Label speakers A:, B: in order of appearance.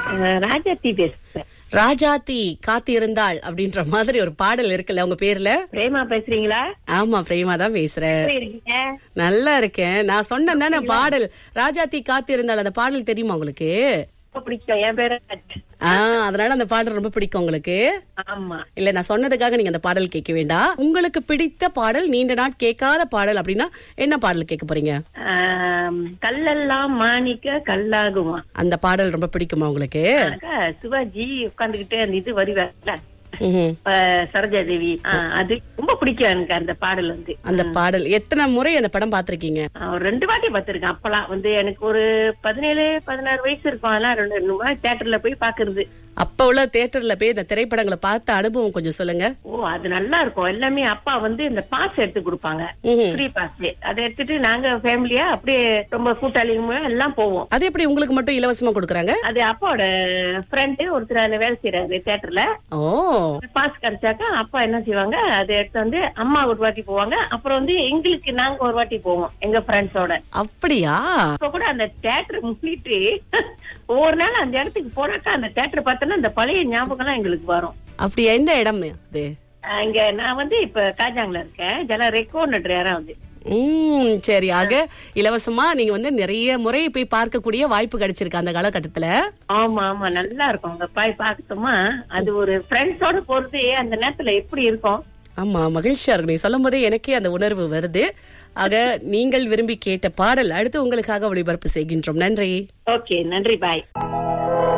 A: அஹ், ராஜாத்தி பேசுறேன்
B: ராஜாத்தி காத்திருந்தாள் அப்படின்ற மாதிரி ஒரு பாடல் இருக்குல்ல உங்க பேர்ல
A: பிரேமா பேசுறீங்களா
B: ஆமா பிரேமா தான் பேசுறேன்
A: எப்படி இருக்கீங்க
B: நல்லா இருக்கேன் நான் சொன்னேன் தானே பாடல் ராஜாத்தி காத்திருந்தாள் அந்த பாடல் தெரியுமா உங்களுக்கு
A: ரொம்ப பிடிக்கும் என் பேரு ராஜ்.
B: ஆ அதனால அந்த பாடல் ரொம்ப பிடிக்கும் உங்களுக்கு
A: ஆமா
B: இல்ல நான் சொன்னதுக்காக நீங்க அந்த பாடல் கேட்க வேண்டாம் உங்களுக்கு பிடித்த பாடல் நீண்ட நாட் கேட்காத பாடல் அப்படின்னா என்ன பாடல் கேட்க போறீங்க
A: ஆம், கல்லெல்லாம் மாணிக்க கல்லாகுமா
B: அந்த பாடல் ரொம்ப பிடிக்குமா உங்களுக்கு
A: அக்கா, சிவாஜி உட்கார்ந்துகிட்டு அந்த இது வருவார்ல
B: ம்ஹும்.
A: அஹ், சரோஜா தேவி ஆ, அது ரொம்ப பிடிக்கும் எனக்கு அந்த பாடல் வந்து
B: அந்த பாடல் எத்தனை முறை அந்த படம் பாத்திருக்கீங்க
A: நான் ஒரு ரெண்டு வாட்டி பார்த்திருக்கேன் அப்பெல்லாம் வந்து எனக்கு ஒரு பதினேழு பதினாறு வயசு இருக்கும் அதெல்லாம் ரெண்டு ரெண்டு வாட்டி தியேட்டர்ல போய் பாக்குறது
B: அப்ப உள்ள தியேட்டர்ல போய் இந்த திரைப்படங்களை பார்த்த அனுபவம் கொஞ்சம் சொல்லுங்க
A: ஓ அது நல்லா இருக்கும் எல்லாமே அப்பா வந்து இந்த பாஸ் எடுத்து கொடுப்பாங்க
B: ம்ஹும்.
A: ஃப்ரீ பாஸ் அதை எடுத்துட்டு நாங்க ஃபேமிலியா அப்படியே ரொம்ப கூட்டாளிங்க எல்லாம் போவோம்
B: அது எப்படி உங்களுக்கு மட்டும் இலவசமா கொடுக்குறாங்க
A: அது அப்பாவோட ஃப்ரெண்டு ஒருத்தர் அதுல வேலை செய்யறாரு தியேட்டர்ல
B: ஓ
A: பாஸ் கிடைச்சாக்கா அப்பா என்ன செய்வாங்க அதை எடுத்து வந்து அம்மா ஒரு வாட்டி போவாங்க அப்புறம் வந்து எங்களுக்கு நாங்க ஒரு வாட்டி போவோம் எங்க ஃப்ரெண்ட்ஸோட
B: அப்படியா
A: இப்ப கூட அந்த தியேட்டர் முன்னிட்டு ஒவ்வொரு நாள் அந்த இடத்துக்கு போனாக்கா அந்த தியேட்டர் பார்த்தோன்னா அந்த பழைய ஞாபகம்லாம் எங்களுக்கு வரும்
B: அப்படியா எந்த இடம் அது
A: அஹ் இங்க நான் வந்து இப்ப காஜாங்ல இருக்கேன் ஜல ரெக்கோன்னு யாராவது
B: உம் சரி ஆக இலவசமா நீங்க வந்து நிறைய முறை போய் பார்க்கக்கூடிய வாய்ப்பு கிடைச்சிருக்கு அந்த காலகட்டத்துல
A: ஆமா ஆமா நல்லா இருக்கும் அங்க போய் பார்க்கட்டுமா அது ஒரு ஃப்ரெண்ட்ஸோட போறது அந்த நேரத்துல எப்படி இருக்கும்
B: ஆமா மகிழ்ச்சியா இருக்கு நீ சொல்லும் போதே எனக்கே அந்த உணர்வு வருது ஆக நீங்கள் விரும்பி கேட்ட பாடல் அடுத்து உங்களுக்காக ஒளிபரப்பு செய்கின்றோம் நன்றி
A: ஓகே நன்றி பாய்